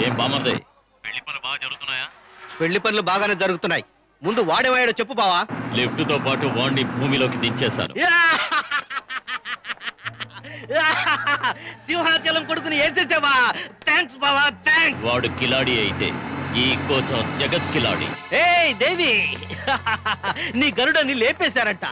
ఏం బామర్ది పెళ్లి పనులు బాగా జరుగుతున్నాయా పెళ్లి పనులు బాగానే జరుగుతున్నాయి ముందు వాడేవాడో చెప్పు బావా లిఫ్ట్ తో పాటు వాణ్ణి భూమిలోకి దించేశాను సింహాచలం కొడుకుని వేసేసావా థ్యాంక్స్ బావా థ్యాంక్స్ వాడు కిలాడి అయితే ఈ కోచం జగత్ కిలాడి ఏయ్ దేవి నీ గరుడని లేపేశారంట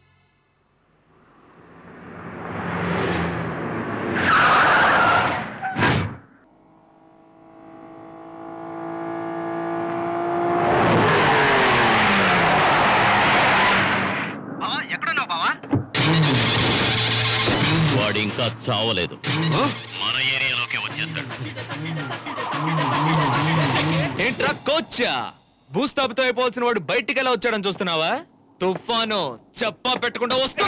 బావా ఎక్కడున్నావు బావా వాడు ఇంకా చావలేదు మన ఏరియాలోకి వచ్చేస్తాడు ఏంట్రా కోచ్చా భూస్థాపితం అయిపోవాల్సిన వాడు బయటికి ఎలా వచ్చాడని చూస్తున్నావా తుఫాను చెప్పా పెట్టకుండా వస్తా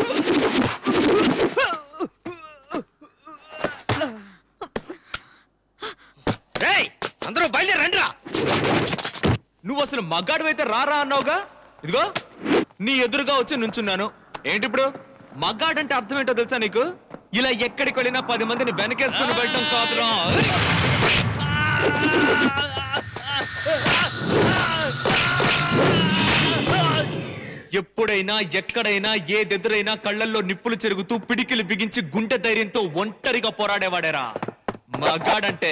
రేయ్ అందరూ బయలుదేరండి రా నువ్వు అసలు మగాడివైతే రారా అన్నావుగా ఇదిగో నీ ఎదురుగా వచ్చి నుంచున్నాను ఏంటి ఇప్పుడు మగాడంటే అర్థం ఏంటో తెలుసా నీకు ఇలా ఎక్కడికి వెళ్ళినా పది మందిని వెనకేసుకుని వెళ్ళటం కాదురా ఎప్పుడైనా ఎక్కడైనా ఏదెదురైనా కళ్ళల్లో నిప్పులు చెరుగుతూ పిడికిలు బిగించి గుండె ధైర్యంతో ఒంటరిగా పోరాడేవాడేరా మగాడంటే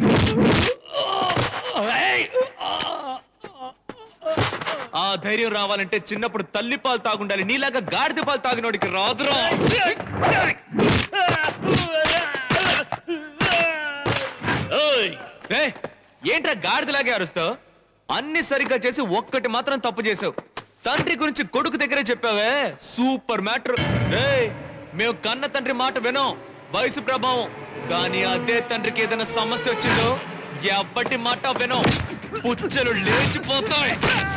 ఆ ధైర్యం రావాలంటే చిన్నప్పుడు తల్లి పాలు తాగుండాలి నీలాగా గాడిద పాలు తాగినోడికి రాదురా ఏయ్! ఏయ్, ఏంట్రా గాడిదలాగే అరుస్తావు అన్ని సరిగ్గా చేసి ఒక్కటి మాత్రం తప్పు చేసావు తండ్రి గురించి కొడుకు దగ్గరే చెప్పావే సూపర్ మ్యాటర్ ఏయ్ మేము కన్న తండ్రి మాట వినం వయసు ప్రభావం కానీ అదే తండ్రికి ఏదైనా సమస్య వచ్చిందో ఎప్పటి మాట వినం పుచ్చలు లేచిపోతాయి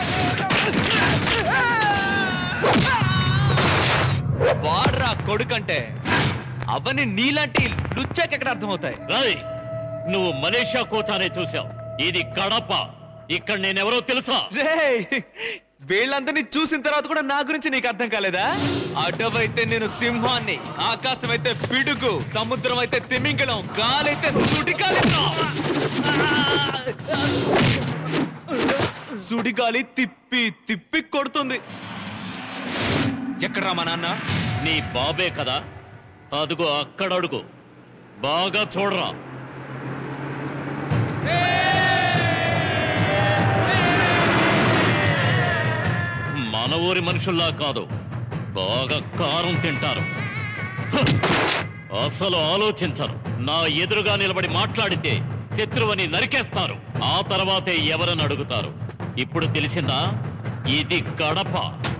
వాడ్రా కొడుకంటే అవన్నీ నీలాంటి లుచ్చాకెక్కడ అర్థమవుతాయి రాయ్ నువ్వు మలేషియా కోచానే చూసావు ఇది కడప ఇక్కడ నేనెవరో తెలుసా రేయ్ వీళ్ళందరినీ చూసిన తర్వాత కూడా నా గురించి నీకు అర్థం కాలేదా అడవైతే నేను సింహాన్ని ఆకాశం అయితే పిడుగు సముద్రం అయితే తిమింగళం గాలైతే సుడిగాలి సుడిగాలి తిప్పి తిప్పి కొడుతుంది ఎక్కడ్రా మా నాన్న నీ బాబే కదా అదుగో అక్కడ అడుగు బాగా చూడరా మన ఊరి మనుషుల్లా కాదు బాగా కారం తింటారు హ! అసలు ఆలోచించరు నా ఎదురుగా నిలబడి మాట్లాడితే శత్రువని నరికేస్తారు ఆ తర్వాతే ఎవరని అడుగుతారు ఇప్పుడు తెలిసిందా ఇది గడప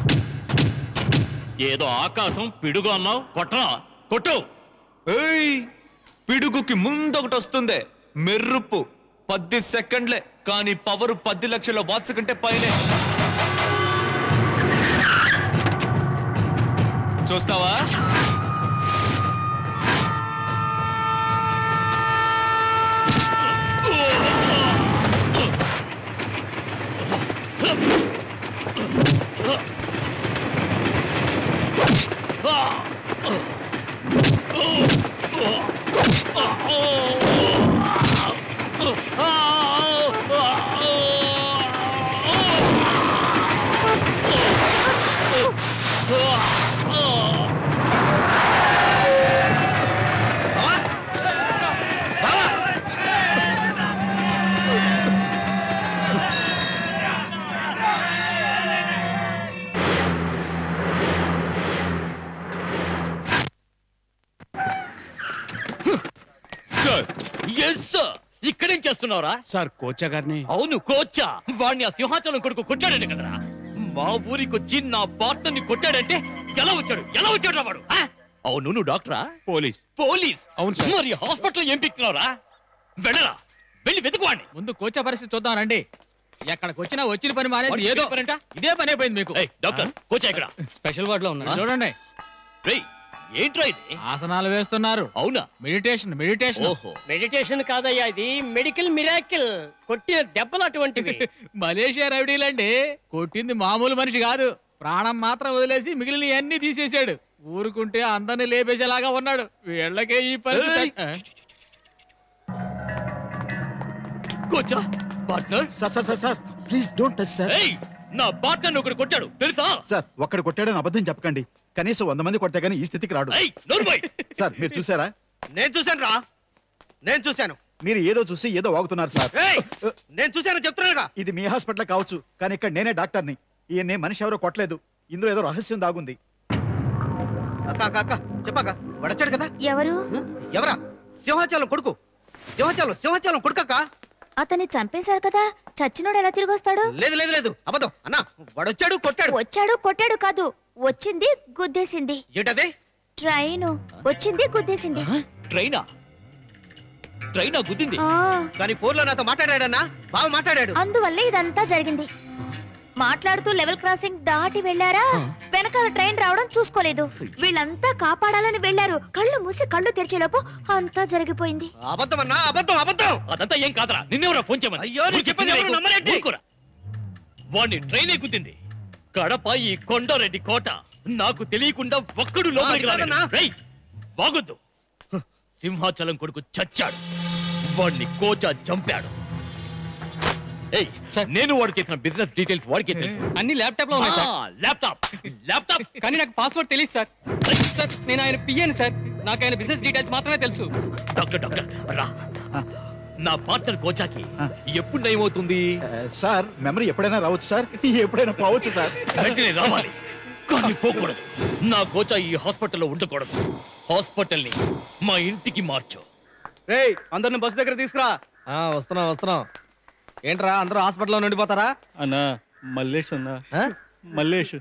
ఏదో ఆకాశం పిడుగు అన్నావు కొట్రా కొట్టు ఏయ్ పిడుగుకి ముందొకటి వస్తుంది మెర్రుప్పు పది సెకండ్లే కానీ పవర్ పది లక్షల వాట్స్ కంటే పైనే చూస్తావా సార్ ఎస్ సార్ ఇక్కడేం చేస్తున్నావురా సార్ కోచా గారిని అవును కోచా వాడిని ఆ సింహాచలం కొడుకు కొట్టాడండి కదరా మా ఊరికి వచ్చి నా పార్ట్నర్ని కొట్టాడంటే ఎలా వచ్చాడు ఎలా వచ్చాడు వాడు ఆ? అవును నువ్వు డాక్టరా పోలీస్ పోలీస్ అవును సార్. మరి హాస్పిటల్ ఏం పిక్తున్నావురా వెళ్ళరా వెళ్ళి వెతుకువాడిని ముందు కోచ పరిస్థితి చూద్దాం రండి ఎక్కడికి వచ్చినా వచ్చిన పని మానేసి వాడికి ఏదో పనేంటా? ఇదే పని అయిపోయింది మీకు ఏయ్, డాక్టర్ కోచా ఇక్కడ స్పెషల్ వార్డ్ లో ఉన్నారు చూడండి రేయ్ ఏంట్రా ఇది ఆసనాలు వేస్తున్నారు అవునా మెడిటేషన్ మెడిటేషన్ ఓహో మెడిటేషన్ కాదయ్యా ఇది మెడికల్ మిరాకిల్ కొట్టిన దెబ్బలు అటువంటివి మలేషియా రవిడీలండి కొట్టింది మామూలు మనిషి కాదు ప్రాణం మాత్రం వదిలేసి మిగిలిన అన్ని తీసేశాడు ఊరుకుంటే అందరిని లేపేసేలాగా ఉన్నాడు వీళ్ళకే ఈ పరిస్థితి కోచా partner sir sir sir sir please don't touch sir ఏయ్ నా పార్ట్నర్ ఒకడు కొట్టాడు తెలుసా సార్ ఒక్కడ కొట్టాడని అబద్ధం చెప్పకండి కనీసం వంద మంది కొట్టే గానీ ఈ స్థితికి రాడు ఏయ్ నోర్మై సార్ మీరు చూసారా నేను చూశాను రా నేను చూశాను మీరు ఏదో చూసి ఏదో వాగుతున్నారు సార్ ఏయ్ నేను చూశాను చెప్తున్నానుగా ఇది మీ హాస్పిటల్ కావచ్చు కానీ ఇక్కడ నేనే డాక్టర్ని ఈయన్ని మనిషి ఎవరో కొట్టలేదు ఇందులో ఏదో రహస్యం దాగుంది అక్క అక్క అక్క చెప్పాక వాడొచ్చాడు కదా ఎవరు హ? ఎవరా సింహాచలం కొడుకు సింహాచలం సింహాచలం కొడుకక్క అతన్ని చంపేశారు కదా చచ్చినోడు ఎలా తిరిగి వస్తాడు లేదు లేదు లేదు అబద్ధం అన్నా వాడొచ్చాడు కొట్టాడు వచ్చాడు కొట్టాడు కాదు వచ్చింది గుద్దేసింది ఏంటది ట్రైన్ వచ్చింది గుద్దేసింది ట్రైనా ట్రైనా గుద్దింది ఆ, కానీ ఫోన్ లో నాతో మాట్లాడాడన్నా బాగా మాట్లాడాడు అందువల్లే ఇదంతా జరిగింది మాట్లాడుతూ లెవెల్ క్రాసింగ్ దాటి వెళ్ళారా వెనకాల ట్రైన్ రావడం చూసుకోలేదు వీళ్ళంతా కాపాడాలని వెళ్ళారు కళ్ళు మూసి కళ్ళు తెరిచేలోపు అంతా జరిగిపోయింది అబద్ధం అన్నా అబద్ధం అబద్ధం అదంతా ఏం కాదరా నిన్నెవరా ఫోన్ చేయమని అయ్యో, నేను చెప్పేది ఎవరు నమ్మరేంటి? ఊరుకోరా. వాణ్ణి ట్రైనే గుద్దింది కడప ఈ కొండారెడ్డి కోట నాకు తెలియకుండా ఒక్కడు లోపలికి అది కాదన్నా. రాలేడు. రేయ్, వాగొద్దు హ్, సింహాచలం కొడుకు చచ్చాడు వాడిని కోచా చంపాడు ఏయ్ నేను వాడు చేసిన బిజినెస్ డీటెయిల్స్ వాడికే తెలుసు అన్ని ల్యాప్టాప్ లో ఉన్నాయి సార్ ఆ, ల్యాప్టాప్ ల్యాప్టాప్ కానీ నాకు పాస్వర్డ్ తెలియదు సార్ సార్ నేను ఆయన పియ్యను సార్ నాకు ఆయన బిజినెస్ డీటెయిల్స్ మాత్రమే తెలుసు డాక్టర్ డాక్టర్ రా నా పార్ట్నర్ కోచాకి ఆ. ఎప్పుడు నయమవుతుంది ఆ, సార్ మెమరీ ఎప్పుడైనా రావచ్చు సార్ ఎప్పుడైనా పోవచ్చు సార్ వెంటనే రావాలి కానీ పోకూడదు నా కోచా ఈ హాస్పిటల్లో ఉండకూడదు హాస్పిటల్ ని మా ఇంటికి మార్చు రేయ్ అందరిని బస్ దగ్గర తీసుకురా వస్తున్నాం వస్తున్నాం ఏంట్రా అందరూ హాస్పిటల్లో నుండిపోతారా అన్నా మల్లేష్ అన్నా ఆ? మల్లేష్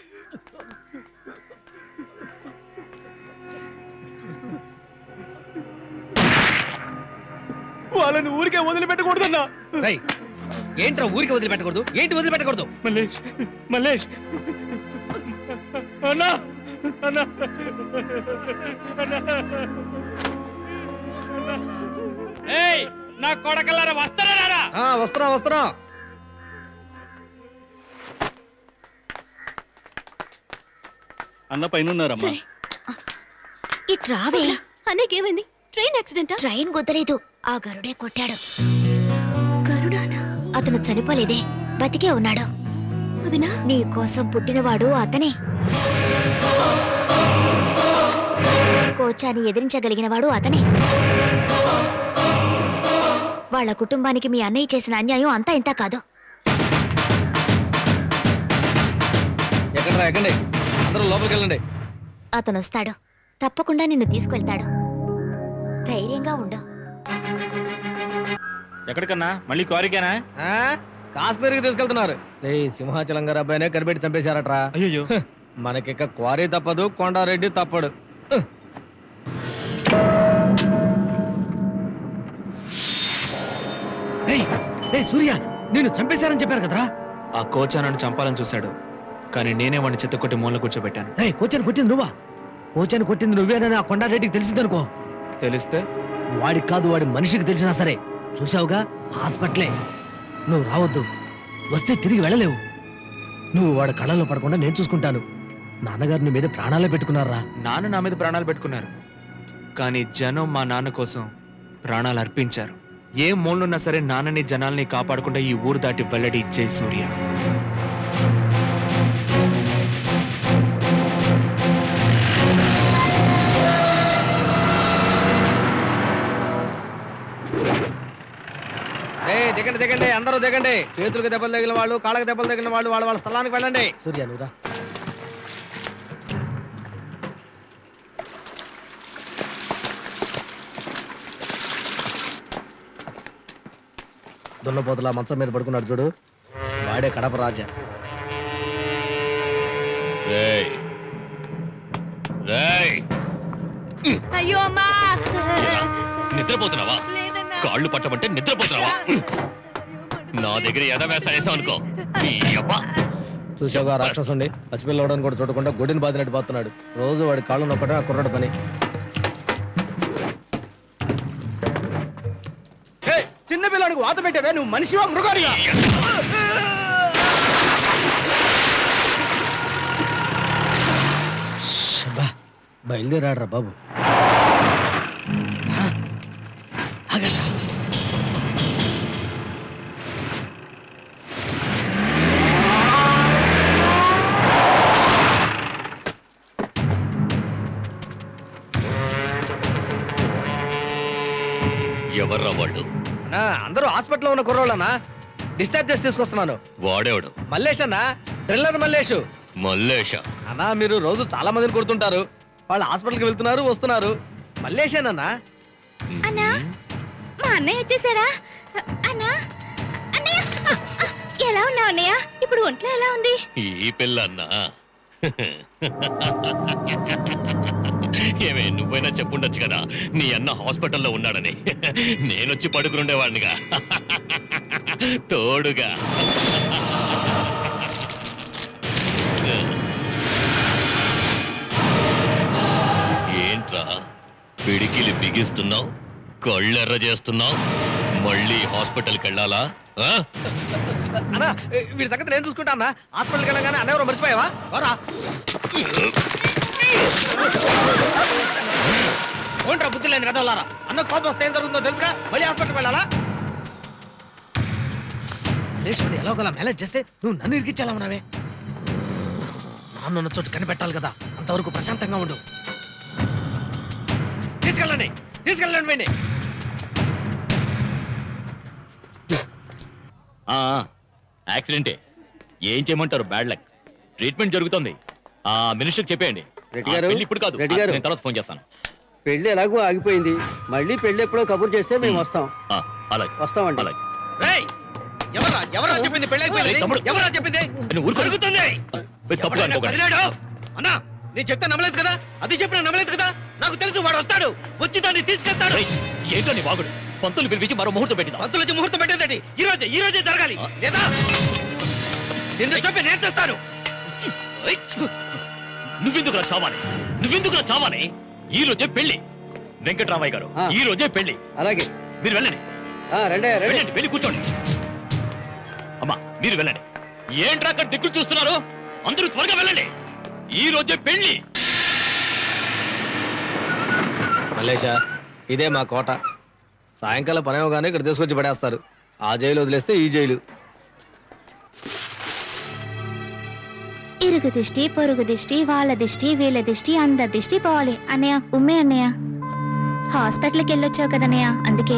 వాళ్ళని ఊరికే వదిలిపెట్టకూడదన్నా ఏంట్రా ఊరికే వదిలిపెట్టకూడదు ఏంటి వదిలిపెట్టకూడదు మల్లేష్ మల్లేష్ అన్నా అన్నా ఏయ్ నా కొడకల్లారా వస్తారా రారా వస్తున్నాం వస్తున్నాం అన్న పైన ఉన్నారమ్మా సరే ఈ ట్రావే అన్నకేమైంది ట్రైన్ యాక్సిడెంటా ట్రైన్ గుద్దలేదు ఆ గరుడే కొట్టాడు కరుణానా అతను చనిపోలేదే బతికే ఉన్నాడు వదినా నీ కోసం పుట్టినవాడు అతనే కోచాని ఎదిరించగలిగిన వాడు అతనే వాళ్ళ కుటుంబానికి మీ అన్నయ్య చేసిన అన్యాయం అంతా ఇంత కాదు ఎక్కడరా ఎక్కండి అందరూ లోపలికి వెళ్ళండి అతను వస్తాడు తప్పకుండా నిన్ను తీసుకెళ్తాడు ధైర్యంగా ఉండు ఎక్కడికన్నా మళ్ళీ కోరికేనా కాశ్మీర్కి తీసుకెళ్తున్నారు రే సింహాచలం గారు అబ్బాయినే కనిపెట్టి చంపేశారట్రా అయ్యో మనకిక క్వారీ తప్పదు కొండారెడ్డి తప్పడు సూర్య నేను చంపేశారని చెప్పారు కదరా ఆ కోచా నన్ను చంపాలని చూశాడు కానీ నేనే వాడిని చిత్తకొట్టి మూల కూర్చోబెట్టాను రే కోచని కొట్టింది నువ్వా కోచని కొట్టింది నువ్వేనని ఆ కొండారెడ్డికి తెలిసిందనుకో తెలిస్తే వాడికి కాదు వాడి మనిషికి తెలిసినా సరే చూసావుగా హాస్పిటలే నువ్వు రావద్దు వస్తే తిరిగి వెళ్ళలేవు నువ్వు వాడి కళ్ళలో పడకుండా నేను చూసుకుంటాను నాన్నగారు నీ మీద ప్రాణాలే పెట్టుకున్నారా నాన్న నా మీద ప్రాణాలు పెట్టుకున్నారు కానీ జనం మా నాన్న కోసం ప్రాణాలు అర్పించారు ఏ మూలనున్నా సరే నాన్నని జనాల్ని కాపాడకుండా ఈ ఊరు దాటి వెల్లడి ఇచ్చే సూర్య దిగండి దిగండి అందరూ దిగండి చేతులకు దెబ్బలు తగిలిన వాళ్ళు కాళ్ళకి దెబ్బలు తగిలిన వాళ్ళు వాళ్ళ వాళ్ళ స్థలానికి వెళ్ళండి సూర్య నువ్వురా దున్నపోతులా మంచం మీద పడుకున్నాడు చూడు వాడే కడప రాజా రేయ్ రేయ్ అయ్యో అమ్మా నిద్రపోతున్నావా కాళ్ళు పట్టమంటే నిద్రపోతున్నావా నా దగ్గర ఎదవేస్తా వేసావు అనుకో ఈ యవ్వ. చూసావుగా రాక్షసుండి పసిపిల్లవడానికి కూడా చూడకుండా గుడిని బాదినట్టు పోతున్నాడు రోజు వాడి కాళ్ళు నొక్కడం ఆ కుర్రాడు పని చిన్న పిల్లడికి వాత పెట్టావే నువ్వు మనిషివా మృగాడిగా బయలుదేరాడ్రా బాబు ఆ, ఆగండ్రా. ఎవర్రా వాళ్ళు అన్నా అందరూ హాస్పిటల్లో ఉన్న కుర్రోళ్ళనా డిశ్చార్జ్ చేసి తీసుకొస్తున్నాను వాడేవాడు మల్లేష్ అన్న డ్రిల్లర్ మల్లేష్ మల్లేష అన్నా మీరు రోజు చాలా మందిని కొడుతుంటారు వాళ్ళు హాస్పిటల్కి వెళ్తున్నారు వస్తున్నారు మల్లేషేనన్నా అన్నా మా అన్నయ్య వచ్చేసాడా అన్నా అన్నయ్య ఆ, ఆ, ఎలా ఉన్నావు అన్నయ్య ఇప్పుడు ఒంట్లో ఎలా ఉంది ఈ పిల్ల అన్నా ఏమే నువ్వైనా చెప్పుండొచ్చు కదా నీ అన్న హాస్పిటల్లో ఉన్నాడని నేనొచ్చి పడుకునుండేవాడినిగా తోడుగా ఏంట్రా పిడికిలి బిగిస్తున్నావు కళ్ళెర్ర చేస్తున్నావు మళ్ళీ హాస్పిటల్కి వెళ్ళాలా ఆ? అన్నా వీడి సంగతి నేను చూసుకుంటా అన్న హాస్పిటల్కి వెళ్ళగానే అన్న ఎవరో మర్చిపోయావా వరా ఓంట్రా బుద్ధి లేని కదలారా అన్న కోపం వస్తే ఏం జరుగుతుందో తెలుసుగా మళ్ళీ హాస్పిటల్కి వెళ్ళాలా లేచుకుని ఎలా ఒకలా మేనేజ్ చేస్తే నువ్వు నన్ను ఇరికిచ్చేలా ఉన్నావే నాన్న ఉన్న చోటు కనిపెట్టాలి కదా అంతవరకు ప్రశాంతంగా ఉండు తీసుకెళ్ళండి తీసుకెళ్ళండి వెండి ఆ, యాక్సిడెంటే ఏం చేయమంటారు బ్యాడ్ లక్ ట్రీట్మెంట్ జరుగుతుంది ఆ మినిస్టర్ చెప్పేయండి రెడ్డి ఆ, గారు, పెళ్లి ఇప్పుడు కాదు రెడ్డి గారు. నేను తర్వాత ఫోన్ చేస్తాను పెళ్లి ఎలాగో ఆగిపోయింది మళ్ళీ పెళ్లి ఎప్పుడో కబుర్ చేస్తే మేము వస్తాం ఆ, అలాగే వస్తామండి అలాగే రేయ్ ఎవరా ఎవరా చెప్పింది పెళ్ళి రేయ్, తమ్ముడు. ఎవరా చెప్పింది నువ్వు ఊరుకో. జరుగుతుంది ఏయ్, తప్పుగా అనుకోకండి కదిలాడు అన్నా నేను చెప్తే నమ్మలేదు కదా అది చెప్పినా నమ్మలేదు కదా నాకు తెలుసు వాడు వస్తాడు వచ్చి దాన్ని తీసుకెళ్తాడు రేయ్, ఏంటో నీ వాగుడు పంతులు పిలిపించి మరో ముహూర్తం పెట్టిందా పంతులు వచ్చి ముహూర్తం పెట్టేదండి ఈ రోజే ఈ రోజే జరగాలి ఆ. లేదా నిన్ను చెప్పి నేను చేస్తాను ఏయ్, నువ్వెందుకురా చావాలి నువ్వెందుకురా చావాలి ఈ రోజే పెళ్లి వెంకటరామయ్య గారు ఆ. ఈ రోజే పెళ్లి అలాగే మీరు వెళ్ళండి రండి రండి వెళ్ళండి వెళ్ళి కూర్చోండి అమ్మా మీరు వెళ్ళండి ఏంట్రా అక్కడ దిక్కులు చూస్తున్నారు అందరూ త్వరగా వెళ్ళండి ఈ రోజే పెళ్లి మల్లేష ఇదే మా కోట సాయంకాలం పని అవగానే ఇక్కడ తీసుకొచ్చి పడేస్తారు ఆ జైలు వదిలేస్తే ఈ జైలు ఇరుగు దిష్టి పొరుగు దిష్టి వాళ్ళ దిష్టి వీళ్ళ దిష్టి అందరి దిష్టి పోవాలి అన్నయ్య ఉమ్మే అన్నయ్య హాస్పిటల్కి వెళ్ళొచ్చావు కదన్నయ్య అందుకే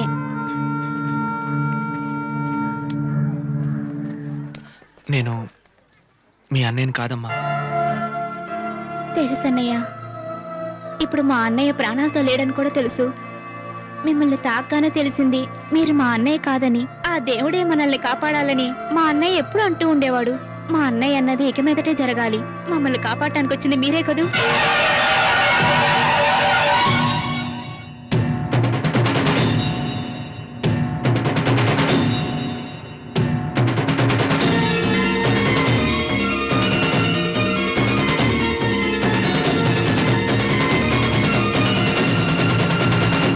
నేను మీ అన్నయ్యని కాదమ్మా తెలుసన్నయ్య ఇప్పుడు మా అన్నయ్య ప్రాణాలతో లేడని కూడా తెలుసు మిమ్మల్ని తాగ్గానే తెలిసింది మీరు మా అన్నయ్య కాదని ఆ దేవుడే మనల్ని కాపాడాలని మా అన్నయ్య ఎప్పుడు అంటూ ఉండేవాడు మా అన్నయ్య అన్నది ఇక మీదటే జరగాలి మమ్మల్ని కాపాడటానికి వచ్చింది మీరే కదూ